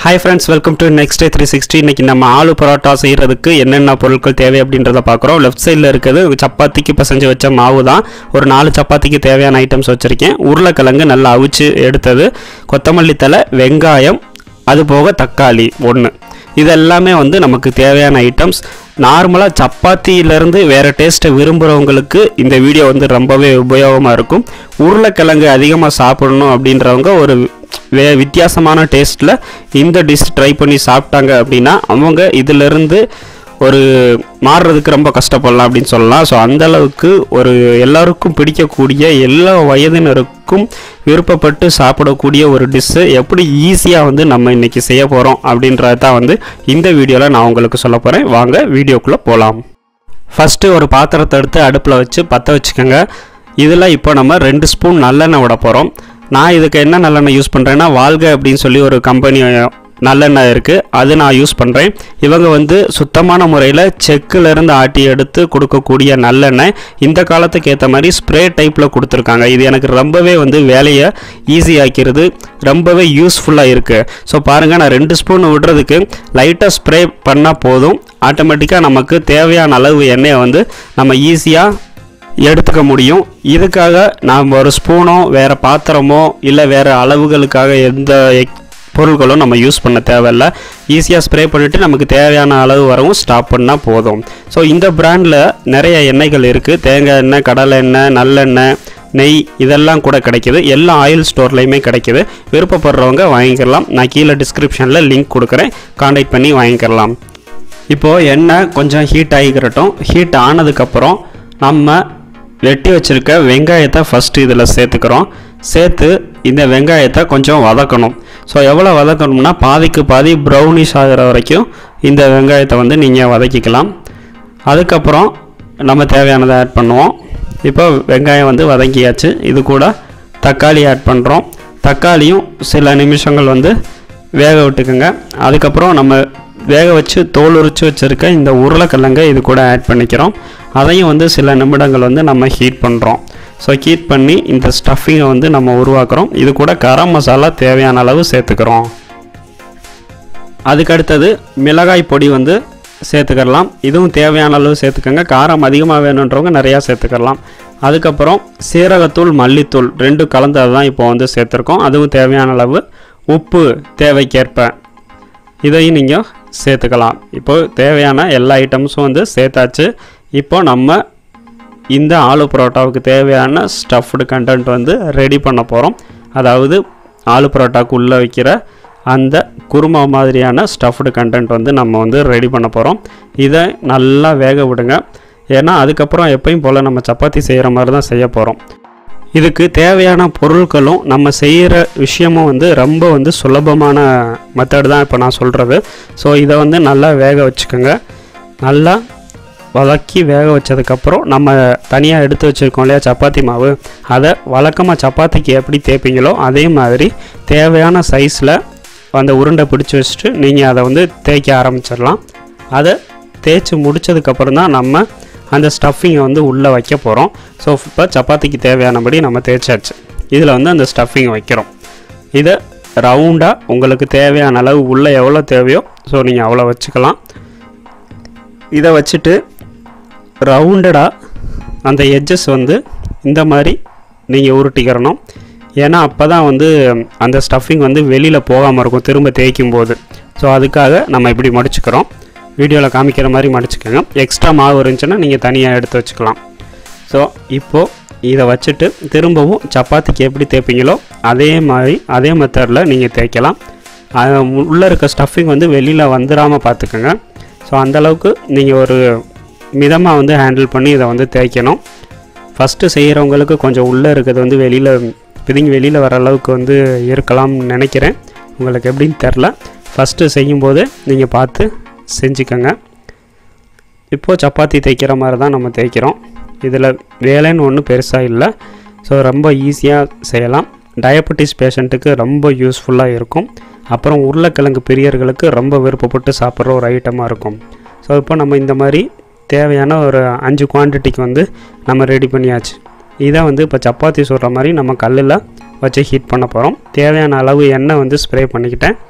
hi friends welcome to next day three sixty இன்னைக்கு நம்ம ஆலு பரோட்டா செய்கிறதுக்கு என்னென்ன பொருட்கள் தேவை அப்படின்றத பார்க்குறோம் லெஃப்ட் சைடில் இருக்கிறது சப்பாத்திக்கு பிசைஞ்சு வச்ச மாவு தான் ஒரு நாலு சப்பாத்திக்கு தேவையான ஐட்டம்ஸ் வச்சுருக்கேன் உருளைக்கிழங்கு நல்லா அவிச்சு எடுத்தது கொத்தமல்லி தழை வெங்காயம் அது போக தக்காளி ஒன்று இது எல்லாமே வந்து நமக்கு தேவையான ஐட்டம்ஸ் நார்மலாக சப்பாத்தியிலேருந்து வேறு டேஸ்ட்டை விரும்புகிறவங்களுக்கு இந்த வீடியோ வந்து ரொம்பவே உபயோகமாக இருக்கும் உருளைக்கிழங்கு அதிகமாக சாப்பிடணும் அப்படின்றவங்க ஒரு வே வித்தியாசமான டேஸ்ட்டில் இந்த டிஷ் ட்ரை பண்ணி சாப்பிட்டாங்க அப்படின்னா அவங்க இதிலிருந்து ஒரு மாறுறதுக்கு ரொம்ப கஷ்டப்படலாம் அப்படின்னு சொல்லலாம் ஸோ அந்தளவுக்கு ஒரு எல்லாருக்கும் பிடிக்கக்கூடிய எல்லா வயதினருக்கும் விருப்பப்பட்டு சாப்பிடக்கூடிய ஒரு டிஷ்ஷு எப்படி ஈஸியாக வந்து நம்ம இன்றைக்கி செய்ய போகிறோம் அப்படின்றத தான் வந்து இந்த வீடியோவில் நான் உங்களுக்கு சொல்ல போகிறேன் வாங்க வீடியோக்குள்ளே போகலாம் ஃபஸ்ட்டு ஒரு பாத்திரத்தை எடுத்து அடுப்பில் வச்சு பற்ற வச்சுக்கோங்க இதில் இப்போ நம்ம ரெண்டு ஸ்பூன் நல்லெண்ணெய் விட போகிறோம் நான் இதுக்கு என்ன நல்லெண்ணெய் யூஸ் பண்ணுறேன்னா வாழ்க அப்படின்னு சொல்லி ஒரு கம்பெனி நல்லெண்ணெய் இருக்குது அது நான் யூஸ் பண்ணுறேன் இவங்க வந்து சுத்தமான முறையில் செக்கிலேருந்து ஆட்டி எடுத்து கொடுக்கக்கூடிய நல்லெண்ணெய் இந்த காலத்துக்கு ஏற்ற மாதிரி ஸ்ப்ரே டைப்பில் கொடுத்துருக்காங்க இது எனக்கு ரொம்பவே வந்து வேலையை ஈஸி ஆக்கிறது ரொம்பவே யூஸ்ஃபுல்லாக இருக்குது ஸோ பாருங்கள் நான் ரெண்டு ஸ்பூன் விடுறதுக்கு லைட்டாக ஸ்ப்ரே பண்ணால் போதும் ஆட்டோமேட்டிக்காக நமக்கு தேவையான அளவு எண்ணெயை வந்து நம்ம ஈஸியாக எடுத்துக்க முடியும் இதுக்காக நாம் ஒரு ஸ்பூனோ வேறு பாத்திரமோ இல்லை வேறு அளவுகளுக்காக எந்த எக்- பொருட்களும் நம்ம யூஸ் பண்ண தேவையில்ல ஈஸியாக ஸ்ப்ரே பண்ணிவிட்டு நமக்கு தேவையான அளவு வரவும் ஸ்டாப் பண்ணால் போதும் ஸோ இந்த பிராண்டில் நிறைய எண்ணெய்கள் இருக்குது தேங்காய் எண்ணெய் கடலை எண்ணெய் நல்லெண்ணெய் நெய் இதெல்லாம் கூட கிடைக்கிது எல்லா ஆயில் ஸ்டோர்லேயுமே கிடைக்கிது விருப்பப்படுறவங்க வாங்கிக்கலாம் நான் கீழே டிஸ்கிரிப்ஷனில் லிங்க் கொடுக்குறேன் காண்டாக்ட் பண்ணி வாங்கிக்கலாம் இப்போது எண்ணெய் கொஞ்சம் ஹீட் ஆகிக்கிறட்டும் ஹீட் ஆனதுக்கப்புறம் நம்ம வெட்டி வச்சுருக்க வெங்காயத்தை ஃபஸ்ட்டு இதில் சேர்த்துக்கிறோம் சேர்த்து இந்த வெங்காயத்தை கொஞ்சம் வதக்கணும் ஸோ எவ்வளோ வதக்கணும்னா பாதிக்கு பாதி ப்ரௌனிஷ் ஆகிற வரைக்கும் இந்த வெங்காயத்தை வந்து நீங்கள் வதக்கிக்கலாம் அதுக்கப்புறம் நம்ம தேவையானதை ஆட் பண்ணுவோம் இப்போ வெங்காயம் வந்து வதக்கியாச்சு இது கூட தக்காளி ஆட் பண்ணுறோம் தக்காளியும் சில நிமிஷங்கள் வந்து வேக விட்டுக்குங்க அதுக்கப்புறம் நம்ம வேக வச்சு தோல் உரிச்சு வச்சுருக்க இந்த உருளைக்கிழங்க இது கூட ஆட் பண்ணிக்கிறோம் அதையும் வந்து சில நிமிடங்கள் வந்து நம்ம ஹீட் பண்ணுறோம் ஸோ ஹீட் பண்ணி இந்த ஸ்டஃபிங்கை வந்து நம்ம உருவாக்குறோம் இது கூட கரம் மசாலா தேவையான அளவு சேர்த்துக்கிறோம் அதுக்கு அடுத்தது மிளகாய் பொடி வந்து சேர்த்துக்கலாம் இதுவும் தேவையான அளவு சேர்த்துக்கோங்க காரம் அதிகமாக வேணுன்றவங்க நிறையா சேர்த்துக்கலாம் அதுக்கப்புறம் சீரகத்தூள் மல்லித்தூள் ரெண்டும் கலந்தது தான் இப்போ வந்து சேர்த்துருக்கோம் அதுவும் தேவையான அளவு உப்பு தேவைக்கேற்ப இதையும் நீங்கள் சேர்த்துக்கலாம் இப்போ தேவையான எல்லா ஐட்டம்ஸும் வந்து சேர்த்தாச்சு இப்போ நம்ம இந்த ஆலு பரோட்டாவுக்கு தேவையான ஸ்டஃப்டு கண்டென்ட் வந்து ரெடி பண்ண போகிறோம் அதாவது ஆலு பரோட்டாவுக்கு உள்ளே வைக்கிற அந்த குருமா மாதிரியான ஸ்டஃப்டு கண்டென்ட் வந்து நம்ம வந்து ரெடி பண்ண போகிறோம் இதை நல்லா வேக விடுங்க ஏன்னா அதுக்கப்புறம் எப்பயும் போல் நம்ம சப்பாத்தி செய்கிற மாதிரி தான் செய்ய போகிறோம் இதுக்கு தேவையான பொருட்களும் நம்ம செய்கிற விஷயமும் வந்து ரொம்ப வந்து சுலபமான மெத்தட் தான் இப்போ நான் சொல்கிறது ஸோ இதை வந்து நல்லா வேக வச்சுக்கோங்க நல்லா வதக்கி வேக வச்சதுக்கப்புறம் நம்ம தனியாக எடுத்து வச்சுருக்கோம் இல்லையா சப்பாத்தி மாவு அதை வழக்கமாக சப்பாத்திக்கு எப்படி தேய்ப்பீங்களோ அதே மாதிரி தேவையான சைஸில் அந்த உருண்டை பிடிச்சி வச்சுட்டு நீங்கள் அதை வந்து தேய்க்க ஆரம்பிச்சிடலாம் அதை தேய்ச்சி முடிச்சதுக்கப்புறம் தான் நம்ம அந்த ஸ்டஃபிங்கை வந்து உள்ளே வைக்க போகிறோம் ஸோ இப்போ சப்பாத்திக்கு தேவையானபடி நம்ம தேய்ச்சாச்சு இதில் வந்து அந்த ஸ்டஃபிங் வைக்கிறோம் இதை ரவுண்டாக உங்களுக்கு தேவையான அளவு உள்ளே எவ்வளோ தேவையோ ஸோ நீங்கள் அவ்வளோ வச்சுக்கலாம் இதை வச்சுட்டு ரவுண்டடாக அந்த எட்ஜஸ் வந்து இந்த மாதிரி நீங்கள் உருட்டிக்கிறணும் ஏன்னா அப்போ தான் வந்து அந்த ஸ்டஃபிங் வந்து வெளியில் போகாமல் இருக்கும் திரும்ப தேய்க்கும் போது ஸோ அதுக்காக நம்ம இப்படி மடிச்சுக்கிறோம் வீடியோவில் காமிக்கிற மாதிரி மடிச்சுக்கோங்க எக்ஸ்ட்ரா மாவு இருந்துச்சுன்னா நீங்கள் தனியாக எடுத்து வச்சுக்கலாம் ஸோ இப்போது இதை வச்சுட்டு திரும்பவும் சப்பாத்திக்கு எப்படி தேய்ப்பீங்களோ அதே மாதிரி அதே மெத்தடில் நீங்கள் தேய்க்கலாம் உள்ளே இருக்க ஸ்டஃபிங் வந்து வெளியில் வந்துடாமல் பார்த்துக்கோங்க ஸோ அந்தளவுக்கு நீங்கள் ஒரு மிதமாக வந்து ஹேண்டில் பண்ணி இதை வந்து தேய்க்கணும் ஃபஸ்ட்டு செய்கிறவங்களுக்கு கொஞ்சம் உள்ளே இருக்கிறது வந்து வெளியில் பிதுங்கி வெளியில் வர அளவுக்கு வந்து இருக்கலாம்னு நினைக்கிறேன் உங்களுக்கு எப்படின்னு தெரில ஃபஸ்ட்டு செய்யும்போது நீங்கள் பார்த்து செஞ்சுக்கோங்க இப்போது சப்பாத்தி தேய்க்கிற மாதிரி தான் நம்ம தேய்க்கிறோம் இதில் வேலைன்னு ஒன்றும் பெருசாக இல்லை ஸோ ரொம்ப ஈஸியாக செய்யலாம் டயபெட்டிஸ் பேஷண்ட்டுக்கு ரொம்ப யூஸ்ஃபுல்லாக இருக்கும் அப்புறம் உருளைக்கிழங்கு பிரியர்களுக்கு ரொம்ப விருப்பப்பட்டு சாப்பிட்ற ஒரு ஐட்டமாக இருக்கும் ஸோ இப்போ நம்ம இந்த மாதிரி தேவையான ஒரு அஞ்சு குவான்டிட்டிக்கு வந்து நம்ம ரெடி பண்ணியாச்சு இதை வந்து இப்போ சப்பாத்தி சுடுற மாதிரி நம்ம கல்லில் வச்சு ஹீட் பண்ண போகிறோம் தேவையான அளவு எண்ணெய் வந்து ஸ்ப்ரே பண்ணிக்கிட்டேன்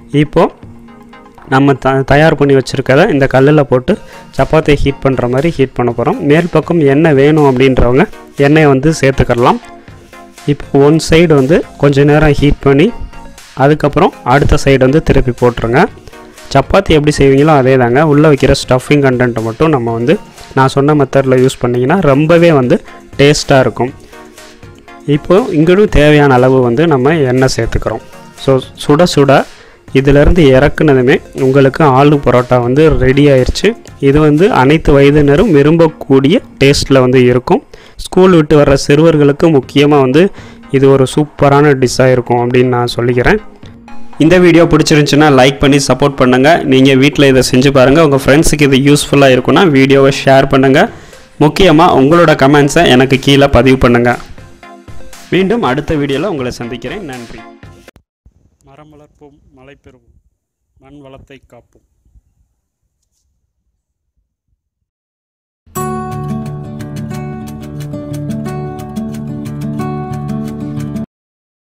இப்போது நம்ம த தயார் பண்ணி வச்சுருக்கத இந்த கல்லில் போட்டு சப்பாத்தியை ஹீட் பண்ணுற மாதிரி ஹீட் பண்ண போகிறோம் மேல் பக்கம் எண்ணெய் வேணும் அப்படின்றவங்க எண்ணெயை வந்து சேர்த்துக்கலாம் இப்போ ஒன் சைடு வந்து கொஞ்ச நேரம் ஹீட் பண்ணி அதுக்கப்புறம் அடுத்த சைடு வந்து திருப்பி போட்டுருங்க சப்பாத்தி எப்படி செய்வீங்களோ அதே தாங்க உள்ளே வைக்கிற ஸ்டஃபிங் கண்டென்ட்டை மட்டும் நம்ம வந்து நான் சொன்ன மெத்தடில் யூஸ் பண்ணிங்கன்னா ரொம்பவே வந்து டேஸ்ட்டாக இருக்கும் இப்போது இங்கேயும் தேவையான அளவு வந்து நம்ம எண்ணெய் சேர்த்துக்கிறோம் ஸோ சுட சுட இதிலேருந்து இறக்குனதுமே உங்களுக்கு ஆலு பரோட்டா வந்து ரெடி ஆயிடுச்சு இது வந்து அனைத்து வயதினரும் விரும்பக்கூடிய டேஸ்ட்டில் வந்து இருக்கும் ஸ்கூல் விட்டு வர்ற சிறுவர்களுக்கு முக்கியமாக வந்து இது ஒரு சூப்பரான டிஷ்ஷாக இருக்கும் அப்படின்னு நான் சொல்லிக்கிறேன் இந்த வீடியோ பிடிச்சிருந்துச்சுன்னா லைக் பண்ணி சப்போர்ட் பண்ணுங்கள் நீங்கள் வீட்டில் இதை செஞ்சு பாருங்கள் உங்கள் ஃப்ரெண்ட்ஸுக்கு இது யூஸ்ஃபுல்லாக இருக்குன்னா வீடியோவை ஷேர் பண்ணுங்கள் முக்கியமாக உங்களோட கமெண்ட்ஸை எனக்கு கீழே பதிவு பண்ணுங்கள் மீண்டும் அடுத்த வீடியோவில் உங்களை சந்திக்கிறேன் நன்றி மரம் வளர்ப்போம் மழை பெறுவோம் மண் வளத்தை காப்போம்